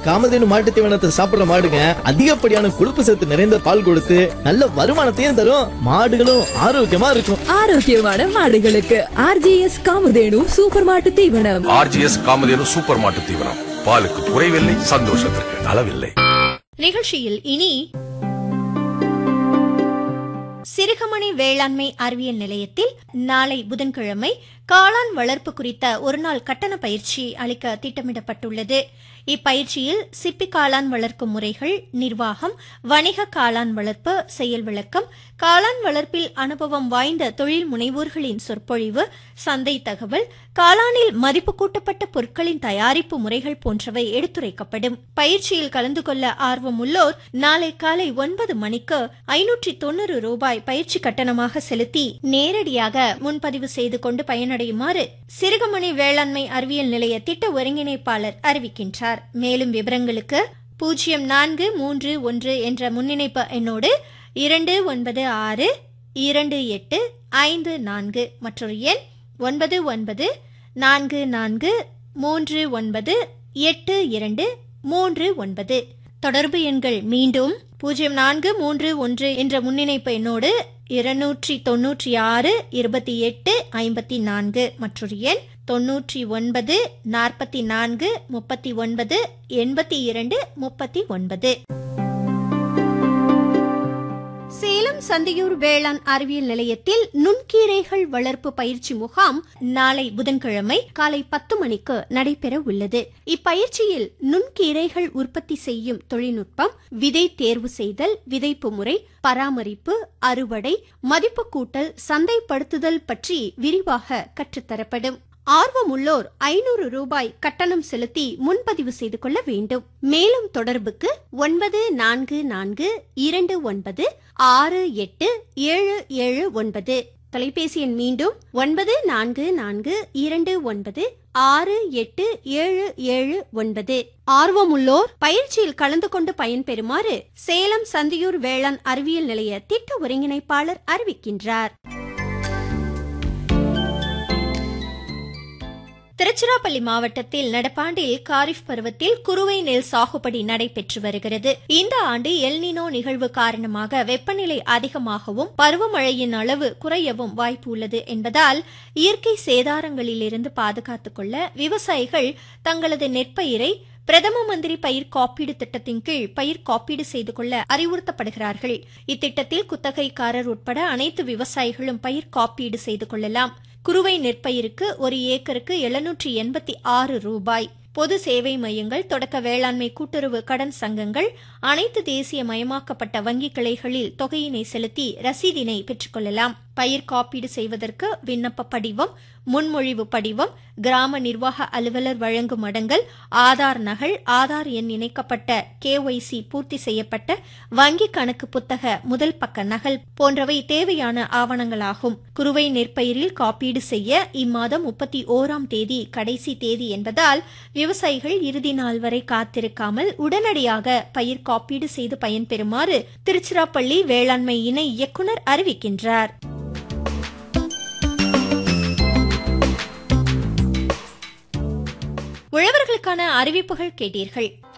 காமதேனு மாட்டு தீவனத்தை சாப்பிடுற மாடுங்க அதிகப்படியான கொழுப்பு சத்து நிறைந்த பால் கொடுத்து நல்ல வருமானத்தையும் தரும் மாடுகளும் ஆரோக்கியமா இருக்கும் ஆரோக்கியமான மாடுகளுக்கு ஆர்ஜிஎஸ் காமதேனு சூப்பர் மாட்டு தீவனம் ஆர்ஜிஎஸ் காமதேனு சூப்பர் மாட்டு தீவனம் பாலுக்கு குறைவில்லை சந்தோஷத்திற்கு அளவில்லை நிகழ்ச்சியில் இனி சிறுகமணி வேளாண்மை அறிவியல் நிலையத்தில் நாளை புதன்கிழமை காளான் வளர்ப்பு குறித்த ஒருநாள் கட்டண பயிற்சி அளிக்க திட்டமிடப்பட்டுள்ளது இப்பயிற்சியில் சிப்பி காளான் வளர்க்கும் முறைகள் நிர்வாகம் வணிக காளான் வளர்ப்பு செயல் விளக்கம் காளான் வளர்ப்பில் அனுபவம் வாய்ந்த தொழில் முனைவோர்களின் சொற்பொழிவு சந்தை தகவல் காளானில் மதிப்பு கூட்டப்பட்ட பொருட்களின் தயாரிப்பு முறைகள் போன்றவை எடுத்துரைக்கப்படும் பயிற்சியில் கலந்து கொள்ள ஆர்வம் உள்ளோர் நாளை காலை ஒன்பது மணிக்கு ஐநூற்றி தொண்ணூறு ரூபாய் பயிற்சி கட்டணமாக செலுத்தி நேரடியாக முன்பதிவு செய்து கொண்டு பயனடையுமாறு சிறுகமணி வேளாண்மை அறிவியல் நிலைய திட்ட ஒருங்கிணைப்பாளர் அறிவிக்கின்றார் மேலும் விவரங்களுக்கு பூஜ்ஜியம் நான்கு மூன்று ஒன்று என்ற முன்னிணைப்பு எண்ணோடு இரண்டு ஒன்பது ஆறு இரண்டு எட்டு ஐந்து நான்கு மற்றொரு எண் ஒன்பது ஒன்பது நான்கு நான்கு மூன்று ஒன்பது எட்டு இரண்டு மூன்று ஒன்பது தொடர்பு எண்கள் மீண்டும் பூஜ்ஜியம் நான்கு மூன்று ஒன்று என்ற முன்னிணைப்பு எண்ணோடு இருநூற்றி தொன்னூற்றி ஆறு இருபத்தி எட்டு ஐம்பத்தி நான்கு மற்றொரு எண் தொன்னூற்றி ஒன்பது நாற்பத்தி நான்கு முப்பத்தி ஒன்பது எண்பத்தி இரண்டு முப்பத்தி ஒன்பது சேலம் சந்தியூர் வேளாண் அறிவியல் நிலையத்தில் நுண்கீரைகள் வளர்ப்பு பயிற்சி முகாம் நாளை புதன்கிழமை காலை பத்து மணிக்கு நடைபெற உள்ளது இப்பயிற்சியில் நுண்கீரைகள் உற்பத்தி செய்யும் தொழில்நுட்பம் விதை தேர்வு செய்தல் விதைப்பு முறை பராமரிப்பு அறுவடை மதிப்பு கூட்டல் சந்தைப்படுத்துதல் பற்றி விரிவாக கற்றுத்தரப்படும் ஆர்வமுள்ளோர் ஐநூறு ரூபாய் கட்டணம் செலுத்தி முன்பதிவு செய்து கொள்ள வேண்டும் மேலும் தொடர்புக்கு ஒன்பது நான்கு நான்கு இரண்டு ஒன்பது ஆறு எட்டு ஏழு ஏழு ஒன்பது தொலைபேசி எண் மீண்டும் ஒன்பது நான்கு நான்கு இரண்டு ஒன்பது ஆறு எட்டு ஏழு ஏழு ஒன்பது ஆர்வமுள்ளோர் பயிற்சியில் கலந்து கொண்டு பயன்பெறுமாறு சேலம் சந்தியூர் வேளாண் அறிவியல் நிலைய திட்ட ஒருங்கிணைப்பாளர் அறிவிக்கின்றார் திருச்சிராப்பள்ளி மாவட்டத்தில் நடப்பாண்டில் காரிஃப் பருவத்தில் குறுவை நெல் சாகுபடி நடைபெற்று வருகிறது இந்த ஆண்டு எல்னினோ நிகழ்வு காரணமாக வெப்பநிலை அதிகமாகவும் பருவமழையின் அளவு குறையவும் வாய்ப்பு உள்ளது என்பதால் இயற்கை சேதாரங்களிலிருந்து பாதுகாத்துக் கொள்ள விவசாயிகள் தங்களது நெற்பயிரை பிரதம மந்திரி பயிர் காப்பீடு திட்டத்தின் கீழ் பயிர் காப்பீடு செய்து கொள்ள அறிவுறுத்தப்படுகிறார்கள் இத்திட்டத்தில் குத்தகைக்காரர் உட்பட அனைத்து விவசாயிகளும் பயிர் காப்பீடு செய்து கொள்ளலாம் குறுவை நெற்பயிருக்கு ஒரு ஏக்கருக்கு எழுநூற்றி எண்பத்தி ஆறு ரூபாய் பொது சேவை மையங்கள் தொடக்க வேளாண்மை கூட்டுறவு கடன் சங்கங்கள் அனைத்து தேசிய மயமாக்கப்பட்ட வங்கி கிளைகளில் தொகையினை செலுத்தி ரசீதினை பெற்றுக்கொள்ளலாம் பயிர் காப்பீடு செய்வதற்கு விண்ணப்ப படிவம் முன்மொழிவு படிவம் கிராம நிர்வாக அலுவலர் வழங்கும் அடங்கல் ஆதார் நகல் ஆதார் எண் இணைக்கப்பட்ட கேஒய்சி பூர்த்தி செய்யப்பட்ட வங்கி கணக்கு புத்தக முதல் பக்க நகல் போன்றவை தேவையான ஆவணங்களாகும் குறுவை நெற்பயிரில் காப்பீடு செய்ய இம்மாதம் முப்பத்தி ஓராம் தேதி கடைசி தேதி என்பதால் விவசாயிகள் இறுதி நாள் வரை காத்திருக்காமல் உடனடியாக பயிர் காப்பீடு செய்து பயன்பெறுமாறு திருச்சிராப்பள்ளி வேளாண்மை இணை இயக்குநர் அறிவிக்கின்றார் உழவர்களுக்கான அறிவிப்புகள் கேட்டீர்கள்